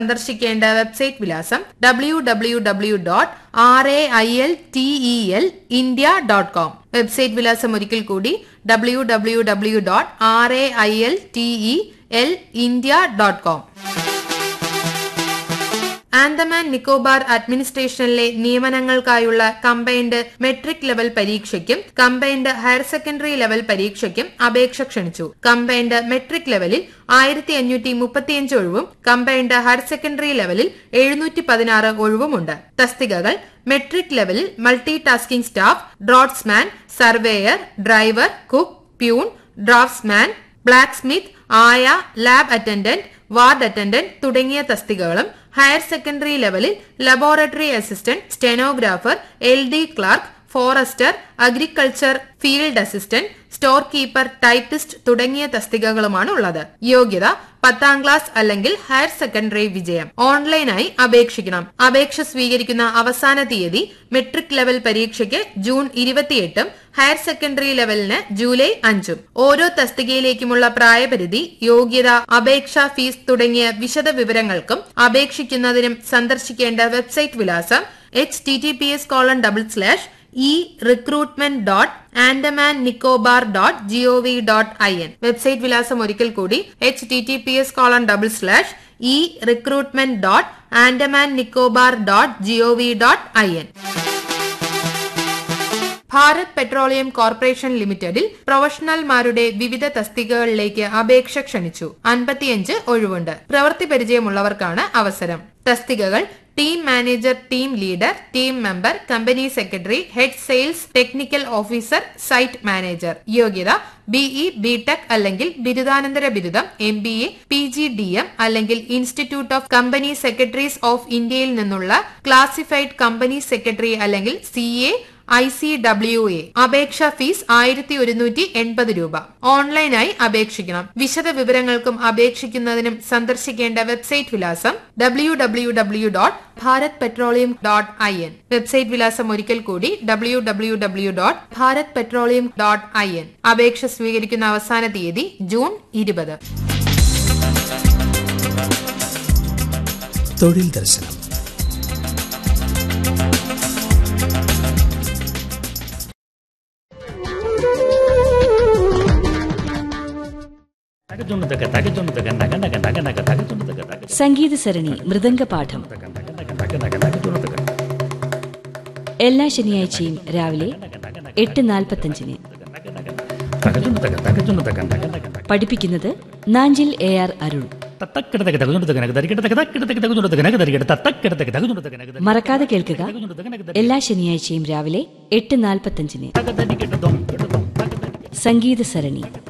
സന്ദർശിക്കേണ്ട website വിലാസം W W W dot R A I L T E L India dot com website വിലാസം ഒരിക്കൽ കൂടി W W W dot R A I L T E L India dot com Andaman Nicobar അഡ്മിനിസ്ട്രേഷനിലെ നിയമനങ്ങൾക്കായുള്ള combined matric level പരീക്ഷയ്ക്കും combined higher secondary level പരീക്ഷയ്ക്കും അപേക്ഷ ക്ഷണിച്ചു combined metric ലെവലിൽ ആയിരത്തി അഞ്ഞൂറ്റി മുപ്പത്തിയഞ്ച് ഒഴിവും കമ്പൈൻഡ് ഹയർ സെക്കൻഡറി ലെവലിൽ എഴുന്നൂറ്റി പതിനാറ് ഒഴിവുമുണ്ട് തസ്തികകൾ മെട്രിക് ലെവലിൽ multi tasking staff draughtsman surveyor driver cook peon draughtsman black smith ആയ ലാബ് അറ്റൻഡന്റ് വാർഡ് അറ്റൻഡന്റ് തുടങ്ങിയ തസ്തികകളും ഹയർ സെക്കൻഡറി ലെവലിൽ laboratory assistant stenographer L D clerk forester agriculture field assistant store keeper typist തുടങ്ങിയ തസ്തികകളുമാണ് ഉള്ളത് യോഗ്യത പത്താം ക്ലാസ് അല്ലെങ്കിൽ ഹയർ സെക്കൻഡറി വിജയം ഓൺലൈനായി അപേക്ഷിക്കണം അപേക്ഷ സ്വീകരിക്കുന്ന അവസാന തീയതി മെട്രിക് ലെവൽ പരീക്ഷയ്ക്ക് ജൂൺ ഇരുപത്തിയെട്ടും ഹയർ സെക്കൻഡറി ലെവലിന് ജൂലൈ അഞ്ചും ഓരോ തസ്തികയിലേക്കുമുള്ള പ്രായപരിധി യോഗ്യത അപേക്ഷാ ഫീസ് തുടങ്ങിയ വിശദ വിവരങ്ങൾക്കും അപേക്ഷിക്കുന്നതിനും സന്ദർശിക്കേണ്ട വെബ്സൈറ്റ് വിലാസം H T T P S colon double slash e recruitment dot Andaman Nicobar dot G O V dot I N website വിലാസം ഒരിക്കൽ കൂടി H T T P S colon double slash e recruitment dot Andaman Nicobar dot G O V dot I N Bharat petroleum corporation ലിമിറ്റഡിൽ പ്രൊഫഷണൽമാരുടെ വിവിധ തസ്തികകളിലേക്ക് അപേക്ഷ ക്ഷണിച്ചു അൻപത്തിയഞ്ച് ഒഴിവുണ്ട് പ്രവൃത്തി പരിചയമുള്ളവർക്കാണ് അവസരം തസ്തികകൾ team manager team leader team member company secretary head sales technical officer site manager യോഗ്യത ബിഇ ബിടെക് അല്ലെങ്കിൽ ബിരുദാനന്തര ബിരുദം M B A P G D M അല്ലെങ്കിൽ institute of company secretaries of ഇന്ത്യയിൽ നിന്നുള്ള ക്ലാസിഫൈഡ് കമ്പനി സെക്രട്ടറി അല്ലെങ്കിൽ C A I C W A അപേക്ഷാ fees ആയിരത്തി ഒരുന്നൂറ്റി എൺപത് രൂപ ഓൺലൈനായി അപേക്ഷിക്കണം വിശദ വിവരങ്ങൾക്കും അപേക്ഷിക്കുന്നതിനും സന്ദർശിക്കേണ്ട വെബ്സൈറ്റ് വിലാസം W W W dot Bharat petroleum dot I N website വിലാസം ഒരിക്കൽ കൂടി W W W dot Bharat petroleum dot I N അപേക്ഷ സ്വീകരിക്കുന്ന അവസാന തീയതി ജൂൺ ഇരുപത് തൊഴിൽ ദർശനം തകച്ചുണ്ടതൊക്കെ തകച്ചുണ്ടതൊക്കെ നഗ നഗ നഗ നഗ തകച്ചുണ്ടതൊക്കെ തക സംഗീത സരണി മൃദംഗപാഠം നഗ നഗ നഗ നഗ തകച്ചുണ്ടതൊക്കെ എല്ലാ ശനിയാഴ്ചയും രാവിലെ എട്ട് നാൽപ്പത്തഞ്ചിന് തകച്ചുണ്ടതൊക്കെ തകച്ചുണ്ടതൊക്കെ നഗ നഗ നഗ പഠിപ്പിക്കുന്നത് നാഞ്ചിൽ എ ആർ അരുൺ തത്തക്കിടതൊക്കെ തകച്ചുണ്ടതൊക്കെ നഗ തരികിടതൊക്കെ തക്കിടതൊക്കെ തകച്ചുണ്ടതൊക്കെ നഗ തരികിട തത്തക്കിടതൊക്കെ തകച്ചുണ്ടതൊക്കെ നഗ മറക്കാതെ കേൾക്കുക തകച്ചുണ്ടതൊക്കെ നഗ എല്ലാ ശനിയാഴ്ചയും രാവിലെ എട്ട് നാൽപ്പത്തഞ്ചിന് തക തരികിട ദം കിട ദം തക തരികിട സംഗീത സരണി